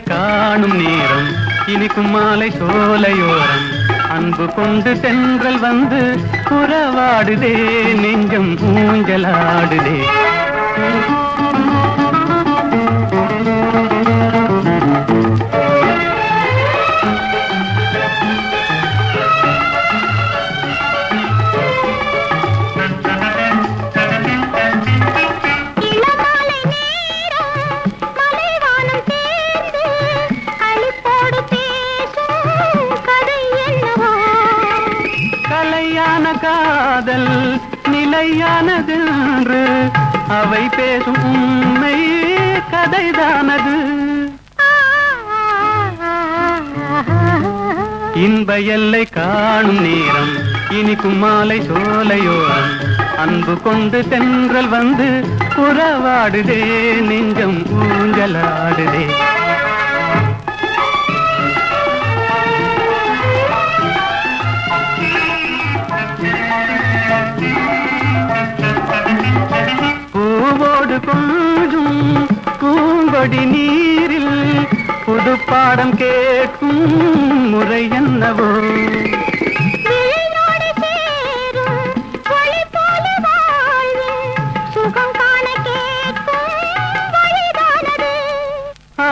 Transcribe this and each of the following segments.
காணும் நேரம் இனிக்கும் மாலை சோலையோரம் அன்பு கொண்டு தென்றல் வந்து புறவாடுதே நெஞ்சம் ஊஞ்சலாடுதே இளமாலை நேரம் மலைவானம் சேர்ந்து களிப்போடு பேசும் கதை என்னவோ கலையான காதல் நிலையானதென்று அவை பேசும் உண்மை கதைதானது இன்ப எல்லை காணும் நேரம் இனிக்கும் மாலை சோலையோரம் அன்பு கொண்டு தென்றல் வந்து உறவாடுதே நெஞ்சம் ஊஞ்சலாடுதே பூவோடு கொஞ்சும் பூங்கொடி நீரில் புது பாடம் கேட்கும் முறை என்னவோ விழியோடு சேரும் ஒளி போல வாழ்வின் சுகம் காண கேட்கும் வழிதானது ஆ,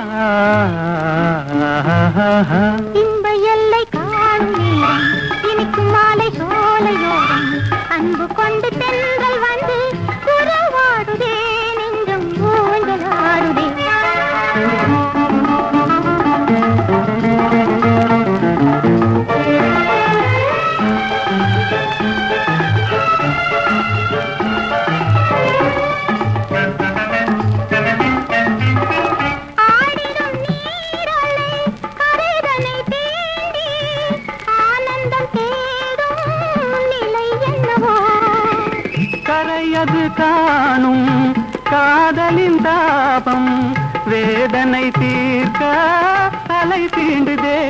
இன்ப எல்லை காணும் நேரம் இனிக்கும் மாலை சோலையோரம் அன்பு கொண்டு தென்றல் வந்து உறவாடுதே நெஞ்சம் ஊஞ்சலாடுதே ஆடிடும் நீரலை கரைதனை தேடி ஆனந்தம் தேடும் நிலை என்னவோ கரையது காணும் காதலின் தாபம் வேதனை தீர்க்க தலை தீண்டுதே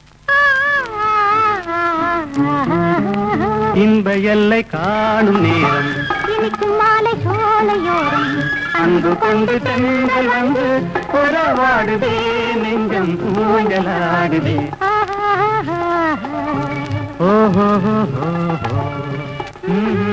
இன்ப எல்லை காணும் நேரம் இனிக்கும் மாலை சோலையோரம் அன்பு கொண்டு தென்றல் வந்து உறவாடுதே நெஞ்சம் ஊஞ்சலாடுதே ஓஹோ